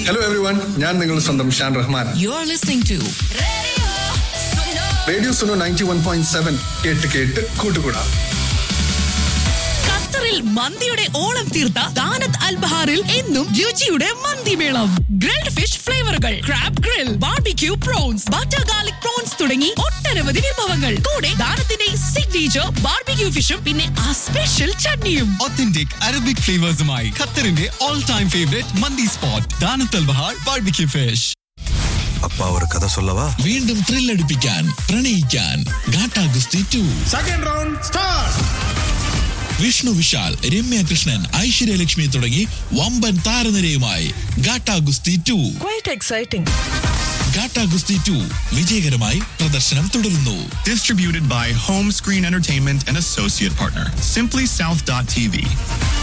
Hello every one ഞാൻ നിങ്ങളുടെ സ്വന്തം Shan Rahman You're listening to radio Suno ninety one point seven കേട്ട് കേട്ട് കൂട്ടുകൂടാം ഖത്തറിൽ മന്തിയുടെ ഓളം തീർത്ത ദാനത്ത് അൽബഹാറിൽ എന്നും രുചിയുടെ മന്തിമേളം ഗ്രിൽഡ് ഫിഷ് ഫ്ലേവറുകൾ crab grill barbecue prawns butter garlic prawns തുടങ്ങി ഒട്ടനവധി വിഭവങ്ങൾ കൂടെ ദാനത്തിന്റെ സിഗ്നേച്ചർ ബാർബിക്യൂ ഫിഷും പിന്നെ ആ സ്പെഷ്യൽ ചട്നിയും Authentic Arabic flavors-മായി ഖത്തറിന്റെ ഓൾ ടൈം ഫേവറേറ്റ് മന്തി സ്പോട്ട് ദാനത്തൽ ബഹാർ ബാർബിക്യൂ ഫിഷ് அப்பா ஒரு கதை சொல்லவா വീണ്ടും ത്രില്ലടിപ്പിക്കാൻ പ്രണയിക്കാൻ Gatta Gusthi two second round start Vishnu Vishal Ramya Krishnan Aishwarya Lakshmi തുടങ്ങി വമ്പൻ താരനിരയുമായി Gatta Gusthi to quite exciting. Gatta Gusthi to വിജയകരമായി പ്രദർശനം തുടരുന്നു Distributed by Home Screen Entertainment and associate partner, simplysouth.tv.